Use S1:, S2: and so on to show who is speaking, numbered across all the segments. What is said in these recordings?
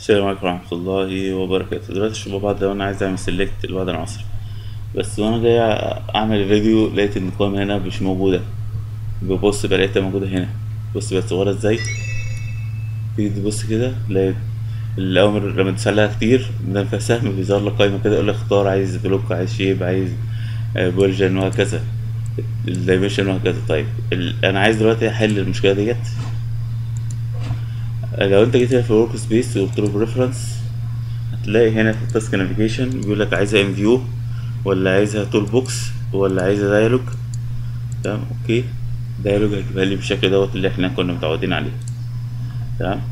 S1: السلام عليكم ورحمة الله وبركاته دلوقتي الشباب بعد لو أنا عايز أعمل سيلكت لبعض العناصر بس وأنا جاي أعمل فيديو لقيت إن القائمة هنا مش موجودة ببص بقى لقيتها موجودة هنا بص بقت صغيرة ازاي تيجي تبص كده لقيت الأوامر لما تدوس عليها كتير ده فيها سهم بيظهر لك قائمة كده يقول لك اختار عايز بلوك عايز شيب عايز بولجن وهكذا الدايمنشن وهكذا طيب ال- أنا عايز دلوقتي أحل المشكلة ديت لو انت جيت هنا في الورك سبيس وقلت له بريفرنس هتلاقي هنا في التاسك نافيجيشن بيقول لك عايزها ان فيو ولا عايزها تول بوكس ولا عايزها دايلوج تمام اوكي دايلوج هيجيبها لي بالشكل دوت اللي احنا كنا متعودين عليه تمام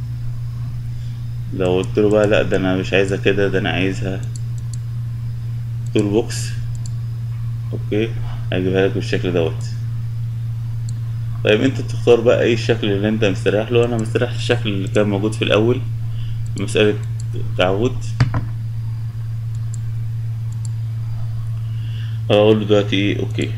S1: لو قلت له بقى لا ده انا مش عايزها كده ده انا عايزها تول بوكس اوكي هيجيبها لك بالشكل دوت طيب انت تختار بقى ايه الشكل اللي انت مستريح له انا مستريح للشكل اللي كان موجود في الاول مسألة تعود اقول له دلوقتي ايه اوكي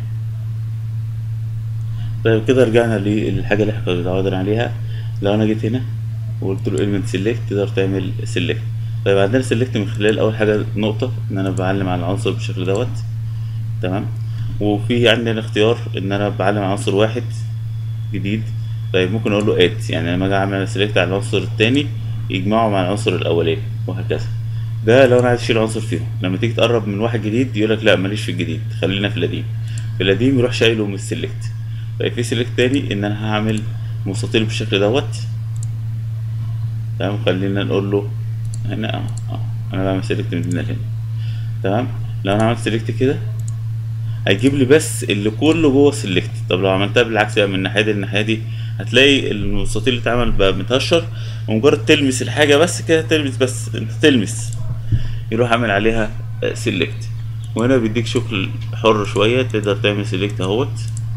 S1: طيب كده رجعنا للحاجة اللي احنا كنا متعودين عليها لو انا جيت هنا وقلت له element select تقدر تعمل select طيب عندنا select من خلال اول حاجة نقطة ان انا بعلم على العنصر بالشكل دوت تمام وفي عندنا اختيار ان انا بعلم على عنصر واحد جديد طيب ممكن اقول له اد يعني لما اجي اعمل سيلكت على العنصر التاني يجمعه مع العنصر الاولاني وهكذا ده لو انا عايز اشيل عنصر فيهم لما تيجي تقرب من واحد جديد يقول لك لا ماليش في الجديد خلينا في القديم في القديم يروح شايله من السيلكت طيب في سيلكت تاني ان انا هعمل مستطيل بالشكل دوت تمام خلينا نقول له هنا اه اه انا بعمل سيلكت من هنا لهنا تمام لو انا عملت سيلكت كده هيجيب لي بس اللي كله جوه سيلكت طب لو عملتها بالعكس بقى من الناحيه دي للناحيه دي هتلاقي المستطيل اللي اتعمل بقى متهشر ومجرد تلمس الحاجه بس كده تلمس بس انت تلمس يروح عامل عليها سيلكت وهنا بيديك شكل حر شويه تقدر تعمل سيلكت اهوت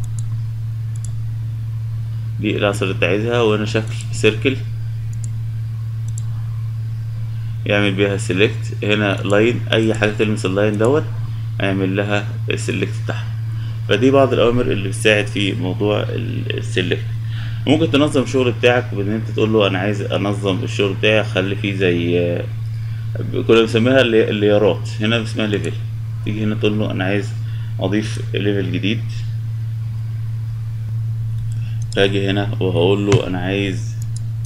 S1: دي العنصر اللي انت عايزها وهنا شكل سيركل يعمل بيها سيلكت هنا لاين اي حاجه تلمس اللاين دوت اعمل لها السلكت بتاعها فدي بعض الاوامر اللي بتساعد في موضوع السلكت ممكن تنظم الشغل بتاعك بان انت تقول له انا عايز انظم الشغل بتاعي اخلي فيه زي كنا بنسميها اللي- الليارات هنا اسمها ليفل تيجي هنا تقول له انا عايز اضيف ليفل جديد اجي هنا وهقول له انا عايز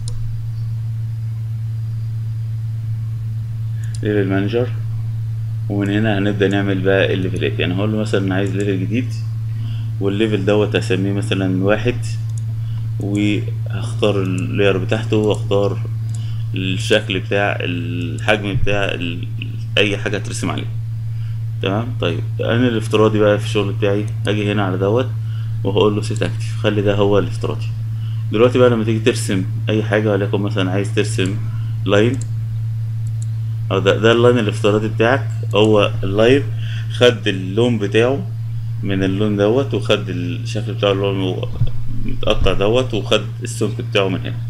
S1: ليفل مانجر ومن هنا هنبدأ نعمل بقى الليفلات يعني هقول له مثلا أنا عايز ليفل جديد والليفل دوت هسميه مثلا واحد وهختار اللاير بتاعته واختار الشكل بتاع الحجم بتاع ال... اي حاجة هترسم عليه تمام طيب انا الافتراضي بقى في الشغل بتاعي هاجي هنا على دوت وهقول له سيت اكتف خلي ده هو الافتراضي دلوقتي بقى لما تيجي ترسم اي حاجة وليكن مثلا عايز ترسم لاين او ده, ده اللاين الافتراضي بتاعك هو اللاين خد اللون بتاعه من اللون دوت وخد الشكل بتاعه اللي هو متقطع دوت وخد السمك بتاعه من هنا